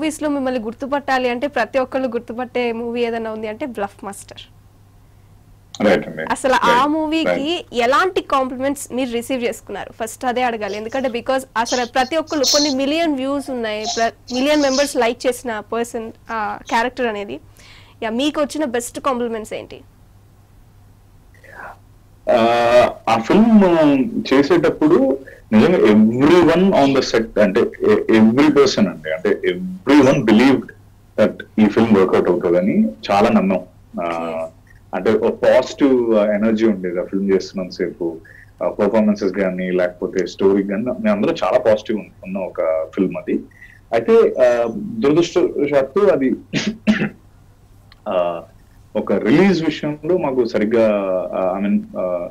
Movies లో మిమ్మల్ని గుర్తుపట్టాలి అంటే ప్రతి ఒక్కళ్ళు గుర్తుపట్టే మూవీ ఏదైనా ఉంది అంటే బ్లఫ్ మాస్టర్ రైట్ అండి అసలు ఆ Right. మూవీకి Right. ఎలాంటి కాంప్లిమెంట్స్ మీరు రిసీవ్ చేసుకున్నారు ఫస్ట్ అదే అడగాలి ఎందుకంటే బికాజ్ అసలు ప్రతి ఒక్కళ్ళు కొన్ని మిలియన్ వ్యూస్ ఉన్నాయి మిలియన్ మెంబర్స్ లైక్ చేసిన పర్సన్ క్యారెక్టర్ అనేది యా మీకు వచ్చిన బెస్ట్ కాంప్లిమెంట్స్ ఏంటి ఆ, ఆ ఫిల్మ్ చేసేటప్పుడు నిజంగా every one on the set అంటే ఎవ్రీ పర్సన్ అండి అంటే ఎవ్రీ వన్ బిలీవ్డ్ దట్ ఈ ఫిల్మ్ వర్కౌట్ అవుతుందని చాలా నమ్మాం ఆ, అంటే ఒక పాజిటివ్ ఎనర్జీ ఉండేది ఆ ఫిల్మ్ చేస్తున్నంత సేపు పర్ఫార్మెన్సెస్ కానీ లేకపోతే స్టోరీ కానీ మేము అందరూ చాలా పాజిటివ్ ఉన్న ఒక ఫిల్మ్ అది అయితే ఆ, దురదృష్టవశాత్తు అది ఆ, ఒక రిలీజ్ విషయంలో మాకు సరిగ్గా ఐ మీన్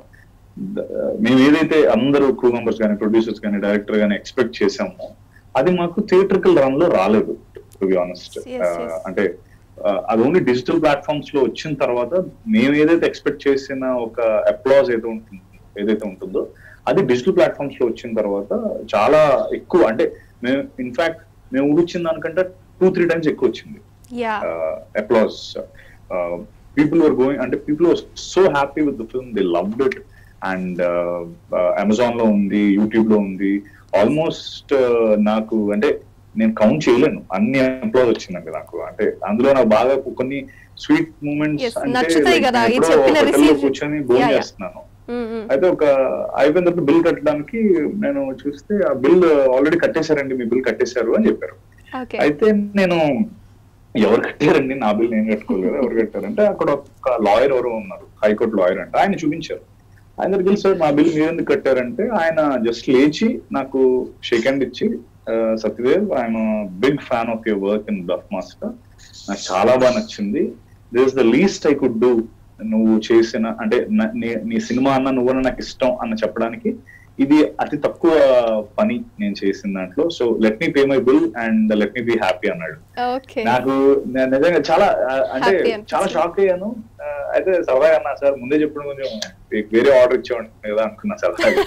మేము ఏదైతే అందరూ క్రూ మెంబర్స్ కానీ ప్రొడ్యూసర్స్ కానీ డైరెక్టర్ కానీ ఎక్స్పెక్ట్ చేసామో అది మాకు థియేట్రికల్ రన్ లో రాలేదు to be honest Yes, yes. అంటే ఆ, అది ఓన్లీ డిజిటల్ ప్లాట్ఫామ్స్ లో వచ్చిన తర్వాత మేము ఏదైతే ఎక్స్పెక్ట్ చేసిన ఒక అప్లాజ్ ఏదో ఉంటుందో ఏదైతే ఉంటుందో అది డిజిటల్ ప్లాట్ఫామ్స్ లో వచ్చిన తర్వాత చాలా ఎక్కువ అంటే మేము ఇన్ఫాక్ట్ మేము ఊహించిన దానికంటే టూ త్రీ టైమ్స్ ఎక్కువ వచ్చింది yeah applause people were going అంటే people were so happy with the film they loved it and Amazon లో ఉంది యూట్యూబ్ లో ఉంది ఆల్మోస్ట్ నాకు అంటే నేను కౌంట్ చేయలేను అన్ని అప్లాస్ వచ్చిందండి నాకు అంటే అందులో నాకు బాగా కొన్ని స్వీట్ Yes, మూమెంట్స్ నచ్చుతాయి కదా, ఈ చెప్పిన receive- కూర్చొని భోజనం Yeah, yeah. చేస్తున్నాను అయితే ఒక అయిపోయిన తర్వాత బిల్ కట్టడానికి నేను చూస్తే ఆ బిల్ ఆల్రెడీ కట్టేశారండి మీ బిల్ కట్టేశారు అని చెప్పారు ఓకే అయితే నేను ఎవరు కట్టారండి నా బిల్ నేను కట్టుకోలేదు ఎవరు కట్టారంటే అక్కడ ఒక లాయర్ ఎవరు ఉన్నారు హైకోర్టు లాయర్ అంటే ఆయన చూపించారు ఆయన దగ్గరికి వెళ్ళి సార్ మా బిల్ మీరు ఎందుకు కట్టారంటే ఆయన జస్ట్ లేచి నాకు షేక్ హ్యాండ్ ఇచ్చి "ఆ, Satyadev I'm big fan of your work in Bluff Master నాకు చాలా బాగా నచ్చింది this the least I could do నువ్వు చేసిన అంటే నా- నీ- నీ సినిమా అన్న నువ్వన్న నాకు ఇష్టం అన్న చెప్పడానికి ఇది అతి తక్కువ పని నేను చేసిన దాంట్లో so let me pay my bill and let me be happy అన్నాడు ఓకే నాకు నేను నిజంగా చాలా ఆ, అంటే Happy అనిపించింది. చాలా షాక్ అయ్యాను ఆ, అయితే సరదాగా అన్నా సార్ ముందే చెప్పడం కొంచెం వేరే ఆర్డర్ ఇచ్చేవాడిని కదా అనుకున్నా సరదాగా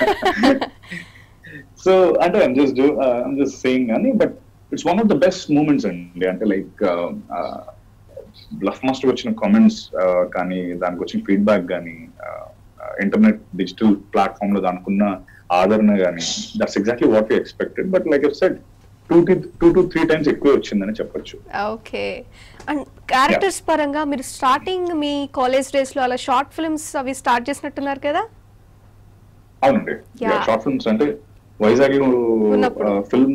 సో అంటే I'm just do I'm just saying కానీ but it's one of the best moments అండి అంటే లైక్ బ్లఫ్ మాస్టర్ వచ్చిన కామెంట్స్ కానీ దానికి వచ్చిన ఫీడ్బ్యాక్ కానీ ఇంటర్నెట్ డిజిటల్ ప్లాట్ఫామ్ లో దానికున్న ఆదరణ కానీ that's exactly what you expected but like said two two to three times ఎక్కువ వచ్చిందని చెప్పొచ్చు ఓకే అండ్ క్యారెక్టర్స్ పరంగా మీరు స్టార్టింగ్ మీ కాలేజ్ డేస్ లో అలా షార్ట్ ఫిల్మ్స్ అవి స్టార్ట్ చేసినట్టున్నారు కదా అవునండి Yeah. షార్ట్ ఫిల్మ్స్ అంటే వైజాగ్ లో ఉన్నప్పుడు. ఫిల్మ్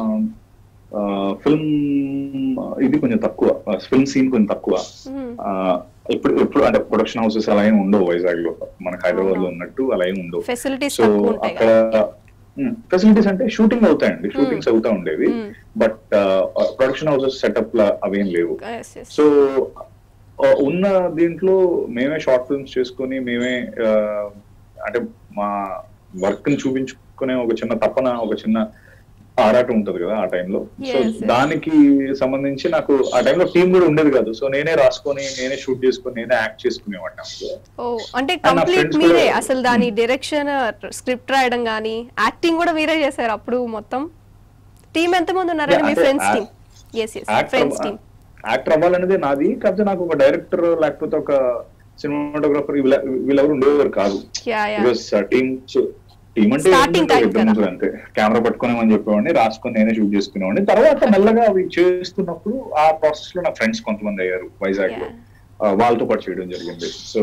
ఫిల్మ్ ఇది కొంచెం తక్కువ ఫిల్మ్ సీన్ కొంచెం తక్కువ Mhm. ఆ, ఇప్పుడు ఎప్పుడు అంటే ప్రొడక్షన్ హౌసెస్ అలా ఏమి ఉండవు వైజాగ్ లో మనకి హైదరాబాద్ లో అవును. ఉన్నట్టు అలా ఏమి ఉండవు ఫెసిలిటీస్ సో తక్కువ ఉంటాయి అక్కడ కదా ఫెసిలిటీస్ అంటే షూటింగ్ అవుతాయండి షూటింగ్స్ అవుతా ఉండేవి Mm. But production houses setup లా అవేం లేవు Yes, yes. సో ఆ, ఉన్న దీంట్లో మేమే షార్ట్ ఫిల్మ్స్ చేసుకొని మేమే ఆ, అంటే మా వర్క్ ని చూపించుకునే ఒక చిన్న తపన ఒక చిన్న ఆరాటం ఉంటది కదా ఆ టైంలో సో Yes, yes. దానికి సంబంధించి నాకు ఆ టైంలో టీం కూడా ఉండేది కాదు సో నేనే రాసుకొని నేనే షూట్ చేసుకొని నేనే యాక్ట్ చేసుకునేవాడిని అప్పుడు. ఓ అంటే And నా కంప్లీట్ friends మీరే కూడా- అసలు దాని డైరెక్షన్ స్క్రిప్ట్ రాయడం కానీ యాక్టింగ్ కూడా మీరే చేశారు అప్పుడు మొత్తం టీం ఎంత మంది ఉన్నారండి Yeah, మీ అంటే ఫ్రెండ్స్ ఆ- team yes yes actor friends team actor అవ్వాలనేది నాది కాకపోతే నాకు ఒక డైరెక్టర్ లేకపోతే ఒక సినిమాటోగ్రాఫర్ వీళ్ళెవరు ఉండేవారు కాదు yeah yeah because team team అంటే Starting ఏంటంటే time ఇద్దరు కదా. ముగ్గురు అంతే కెమెరా పట్టుకునేమని చెప్పేవాడిని రాసుకొని నేనే షూట్ చేసుకునేవాడిని తర్వాత మెల్లగా అవి చేస్తున్నప్పుడు ఆ ప్రాసెస్ లో నా ఫ్రెండ్స్ కొంతమంది అయ్యారు వైజాగ్ లో Yeah. ఆ, వాళ్ళతో పాటు చేయడం జరిగింది సో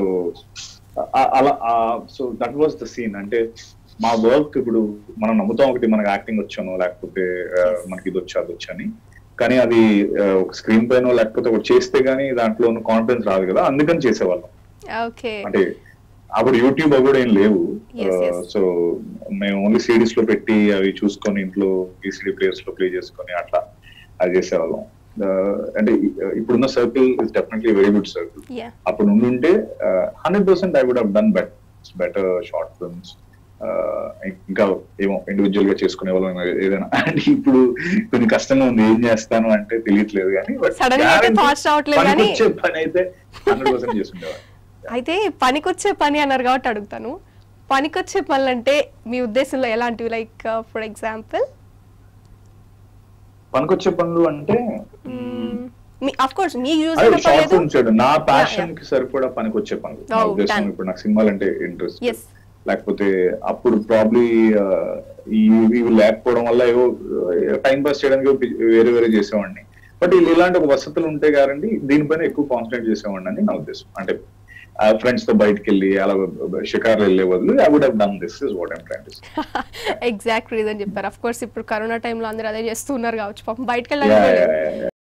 అలా so that was the scene అంటే మా వర్క్ ఇప్పుడు మనం నమ్ముతాం ఒకటి మనకి యాక్టింగ్ వచ్చాను లేకపోతే ఆ, Yes. మనకి ఇది వచ్చా అది వచ్చని కానీ అది ఆ, ఒక స్క్రీన్ పైన లేకపోతే ఒకటి చేస్తే గానీ దాంట్లో కాన్ఫిడెన్స్ రాదు కదా అందుకని చేసేవాళ్ళం ఓకే అంటే అప్పుడు యూట్యూబ్ అవి కూడా ఏం లేవు Yes, yes. సో మేము ఓన్లీ సిడీస్ లో పెట్టి అవి చూసుకొని ఇంట్లో ఈసీడీ ప్లేయర్స్ లో ప్లే చేసుకొని అట్లా అది చేసేవాళ్ళం Uh, అంటే ఇ- ఇప్పుడున్న circle is definitely very good circle yeah అప్పుడు ఉండుంటే hundred percent I would have done bet better short films ఇంకా ఏమో ఇండివిజువల్ గా చేసుకునే వాళ్ళం ఏదైనా అంటే ఇప్పుడు కొంచెం కష్టంగా ఉంది ఏం చేస్తాను అంటే తెలియట్లేదు కానీ but Sudden గా అయితే guarantee thoughts రావట్లేదు కానీ- పనికొచ్చే పని అయితే హండ్రెడ్ పర్సెంట్ చేస్తుండేవాడు అయితే పనికొచ్చే పని అన్నారు కాబట్టి అడుగుతాను పనికొచ్చే పనులు అంటే మీ ఉద్దేశంలో ఎలాంటివి లైక్ ఫర్ ఎగ్జాంపుల్ పనికొచ్చే పనులు అంటే అఫ్ కోర్స్ మీ యూజ్ అదే షార్ట్ పర్లేదు ఫిల్మ్ చేయడం నా ప్యాషన్ yeah. కి సరిపడా పనికి వచ్చే పనులు నా Oh, ఉద్దేశం done. ఇప్పుడు నాకు సినిమాలు అంటే ఇంట్రెస్ట్ Yes. లేకపోతే అప్పుడు ప్రాబ్లీ ఇవి లేకపోవడం వల్ల ఏవో టైం పాస్ చేయడానికి ఏవో వేరే వేరే చేసేవాడిని బట్ ఇలాంటి ఒక వసతులు ఉంటే కారండి దీనిపైన ఎక్కువ కాన్సన్ట్రేట్ చేసేవాడిని అని నా ఉద్దేశం అంటే ఫ్రెండ్స్ తో బయటకు వెళ్ళి అలా షికార్లు వెళ్ళే బదులు I would have done this is what I'm train exact reason చెప్పారు అఫ్ కోర్స్ ఇప్పుడు కరోనా టైంలో అందరూ అదే చేస్తూ ఉన్నారు కావచ్చు పాపం బయటకు Yeah, yeah, వెళ్ళాలి yeah, yeah.